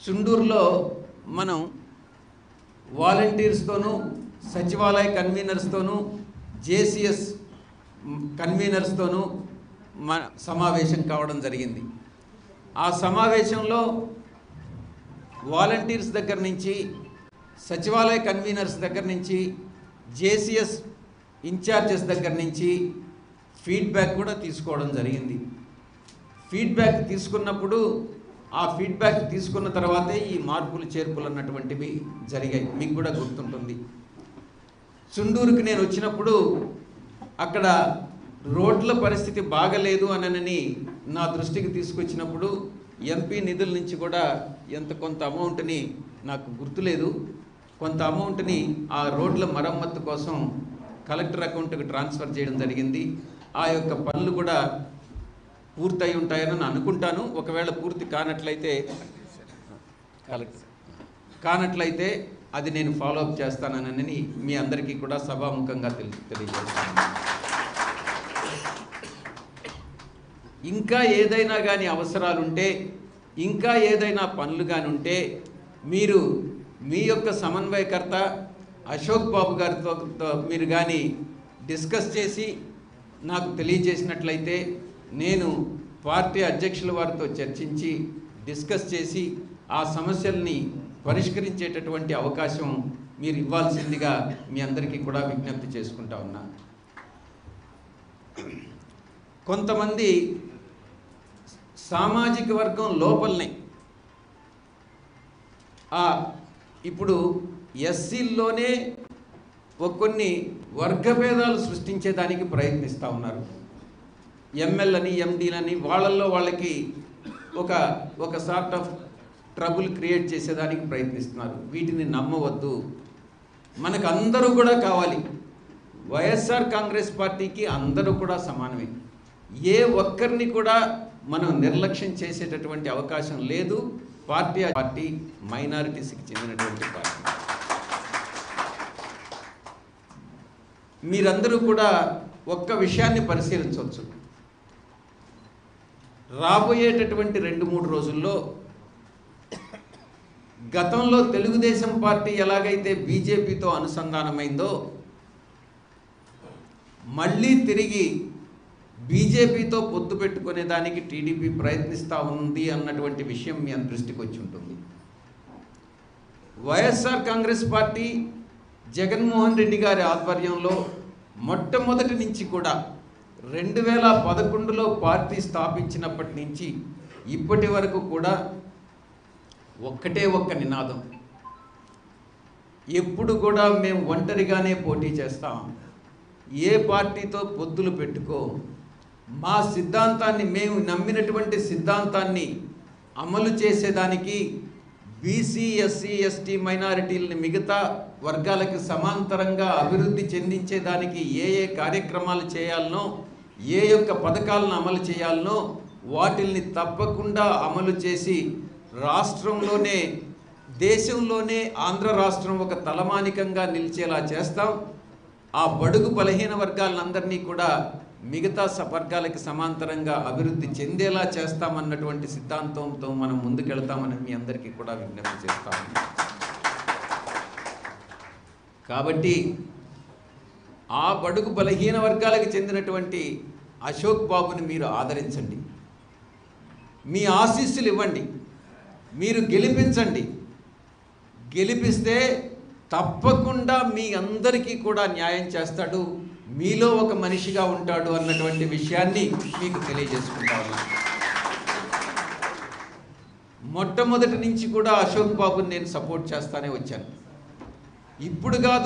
చుండూరులో మనం వాలంటీర్స్తోనూ సచివాలయ కన్వీనర్స్తోనూ జేసీఎస్ కన్వీనర్స్తోనూ మన సమావేశం కావడం జరిగింది ఆ సమావేశంలో వాలంటీర్స్ దగ్గర నుంచి సచివాలయ కన్వీనర్స్ దగ్గర నుంచి జేసీఎస్ ఇన్ఛార్జెస్ దగ్గర నుంచి ఫీడ్బ్యాక్ కూడా తీసుకోవడం జరిగింది ఫీడ్బ్యాక్ తీసుకున్నప్పుడు ఆ ఫీడ్బ్యాక్ తీసుకున్న తర్వాతే ఈ మార్పులు చేర్పులు అన్నటువంటివి జరిగాయి మీకు కూడా గుర్తుంటుంది చుండూరుకి నేను వచ్చినప్పుడు అక్కడ రోడ్ల పరిస్థితి బాగలేదు అనని నా దృష్టికి తీసుకొచ్చినప్పుడు ఎంపీ నిధుల నుంచి కూడా ఎంత కొంత అమౌంట్ని నాకు గుర్తులేదు కొంత అమౌంట్ని ఆ రోడ్ల మరమ్మత్తు కోసం కలెక్టర్ అకౌంట్కి ట్రాన్స్ఫర్ చేయడం జరిగింది ఆ యొక్క పనులు కూడా పూర్తయి ఉంటాయని నేను అనుకుంటాను ఒకవేళ పూర్తి కానట్లయితే కలెక్టర్ కానట్లయితే అది నేను ఫాలో అప్ చేస్తానని మీ అందరికీ కూడా సభాముఖంగా తెలి తెలియజేస్తాను ఇంకా ఏదైనా కానీ అవసరాలుంటే ఇంకా ఏదైనా పనులు కానీ ఉంటే మీరు మీ యొక్క సమన్వయకర్త అశోక్ బాబు గారితో తో మీరు కానీ డిస్కస్ చేసి నాకు తెలియజేసినట్లయితే నేను పార్టీ అధ్యక్షుల వారితో చర్చించి డిస్కస్ చేసి ఆ సమస్యల్ని పరిష్కరించేటటువంటి అవకాశం మీరు ఇవ్వాల్సిందిగా మీ అందరికీ కూడా విజ్ఞప్తి చేసుకుంటా ఉన్నా కొంతమంది సామాజిక వర్గం లోపలనే ఆ ఇప్పుడు ఎస్సీల్లోనే ఒక కొన్ని వర్గభేదాలు సృష్టించేదానికి ప్రయత్నిస్తూ ఉన్నారు ఎంఎల్ని ఎండీలని వాళ్ళల్లో వాళ్ళకి ఒక ఒక సార్ట్ ఆఫ్ ట్రబుల్ క్రియేట్ చేసేదానికి ప్రయత్నిస్తున్నారు వీటిని నమ్మవద్దు మనకు అందరూ కూడా కావాలి వైఎస్ఆర్ కాంగ్రెస్ పార్టీకి అందరూ కూడా సమానమే ఏ ఒక్కరిని కూడా మనం నిర్లక్ష్యం చేసేటటువంటి అవకాశం లేదు పార్టీ పార్టీ మైనారిటీస్కి చెందినటువంటి పార్టీ మీరందరూ కూడా ఒక్క విషయాన్ని పరిశీలించవచ్చు రాబోయేటటువంటి రెండు మూడు రోజుల్లో గతంలో తెలుగుదేశం పార్టీ ఎలాగైతే బీజేపీతో అనుసంధానమైందో మళ్ళీ తిరిగి బీజేపీతో పొత్తు పెట్టుకునే దానికి టీడీపీ ప్రయత్నిస్తూ ఉంది అన్నటువంటి విషయం మీ అందరి దృష్టికి వచ్చి ఉంటుంది వైఎస్ఆర్ కాంగ్రెస్ పార్టీ జగన్మోహన్ రెడ్డి గారి ఆధ్వర్యంలో మొట్టమొదటి నుంచి కూడా రెండు వేల పదకొండులో పార్టీ స్థాపించినప్పటి నుంచి ఇప్పటి వరకు కూడా ఒక్కటే ఒక్క నినాదం ఎప్పుడు కూడా మేము ఒంటరిగానే పోటీ చేస్తాం ఏ పార్టీతో పొత్తులు పెట్టుకో మా సిద్ధాంతాన్ని మేము నమ్మినటువంటి సిద్ధాంతాన్ని అమలు చేసేదానికి బీసీ ఎస్సీ ఎస్టీ మైనారిటీలని మిగతా వర్గాలకు సమాంతరంగా అభివృద్ధి చెందించేదానికి ఏ ఏ కార్యక్రమాలు చేయాలనో ఏ యొక్క పథకాలను అమలు చేయాలనో వాటిల్ని తప్పకుండా అమలు చేసి రాష్ట్రంలోనే దేశంలోనే ఆంధ్ర రాష్ట్రం ఒక తలమానికంగా నిలిచేలా చేస్తాం ఆ బడుగు బలహీన వర్గాలందరినీ కూడా మిగతా స వర్గాలకి సమాంతరంగా అభివృద్ధి చెందేలా చేస్తామన్నటువంటి సిద్ధాంతంతో మనం ముందుకెళ్తామని మీ అందరికీ కూడా విజ్ఞప్తి చేస్తాము కాబట్టి ఆ బడుగు బలహీన వర్గాలకు చెందినటువంటి అశోక్ బాబుని మీరు ఆదరించండి మీ ఆశీస్సులు ఇవ్వండి మీరు గెలిపించండి గెలిపిస్తే తప్పకుండా మీ అందరికీ కూడా న్యాయం చేస్తాడు మీలో ఒక మనిషిగా ఉంటాడు అన్నటువంటి విషయాన్ని మీకు తెలియజేసుకుంటా ఉన్నాను మొట్టమొదటి నుంచి కూడా అశోక్ బాబుని నేను సపోర్ట్ చేస్తానే వచ్చాను ఇప్పుడు కాదు